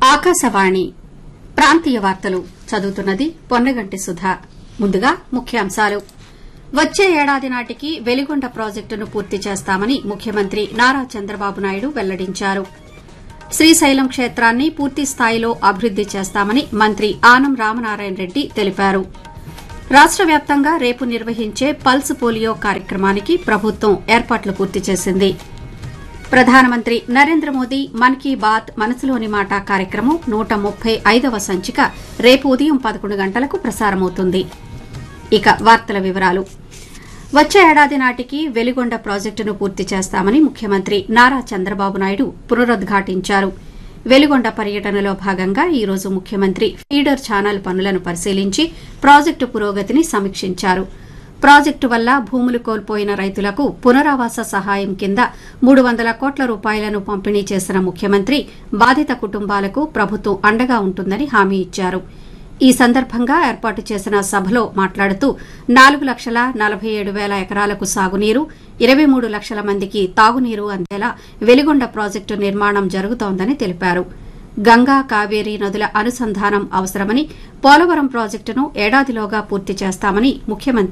ఆకాశవాణి ప్రాంతీయ వార్తలు చదువుతున్నది పొన్నగంటి సుధా ముందుగా ముఖ్యాంశాలు వచ్చే ఏడాది నాటికి వెలిగొండ ప్రాజెక్టును పూర్తి చేస్తామని ముఖ్యమంత్రి నారా చంద్రబాబు నాయుడు వెల్లడించారు శ్రీశైలం క్షేత్రాన్ని పూర్తి స్థాయిలో అభివృద్ది చేస్తామని మంత్రి ఆనం రామనారాయణ రెడ్డి తెలిపారు రాష్ట వ్యాప్తంగా రేపు నిర్వహించే పల్స్ పోలియో కార్యక్రమానికి ప్రభుత్వం ఏర్పాట్లు పూర్తి చేసింది ప్రధానమంత్రి నరేంద్ర మోదీ మన్ కీ బాత్ మనసులోని మాట కార్యక్రమం నూట ముప్పై ఐదవ సంచిక రేపు ఉదయం పదకొండు గంటలకు ప్రసారమవుతుంది ఇక వార్తల వివరాలు వచ్చే ఏడాది నాటికి వెలిగొండ ప్రాజెక్టును పూర్తి చేస్తామని ముఖ్యమంత్రి నారా చంద్రబాబు నాయుడు పునరుద్ఘాటించారు వెలిగొండ పర్యటనలో భాగంగా ఈ రోజు ముఖ్యమంత్రి ఫీడర్ ఛానల్ పనులను పరిశీలించి ప్రాజెక్టు పురోగతిని సమీక్షించారు ప్రాజెక్టు వల్ల భూములు కోల్పోయిన రైతులకు పునరావాస సహాయం కింద మూడు వందల కోట్ల రూపాయలను పంపిణీ చేసిన ముఖ్యమంత్రి బాధిత కుటుంబాలకు ప్రభుత్వం అండగా ఉంటుందని హామీ ఇచ్చారు ఈ సందర్భంగా ఏర్పాటు చేసిన సభలో మాట్లాడుతూ నాలుగు లక్షల నలభై ఏడు వేల ఎకరాలకు సాగునీరు ఇరవై మూడు లక్షల మందికి తాగునీరు అందేలా వెలిగొండ ప్రాజెక్టు నిర్మాణం జరుగుతోందని తెలిపారు గంగా కావేరీ నదుల అనుసంధానం అవసరమని పోలవరం ప్రాజెక్టును ఏడాదిలోగా పూర్తి చేస్తామని ముఖ్యమంత్రి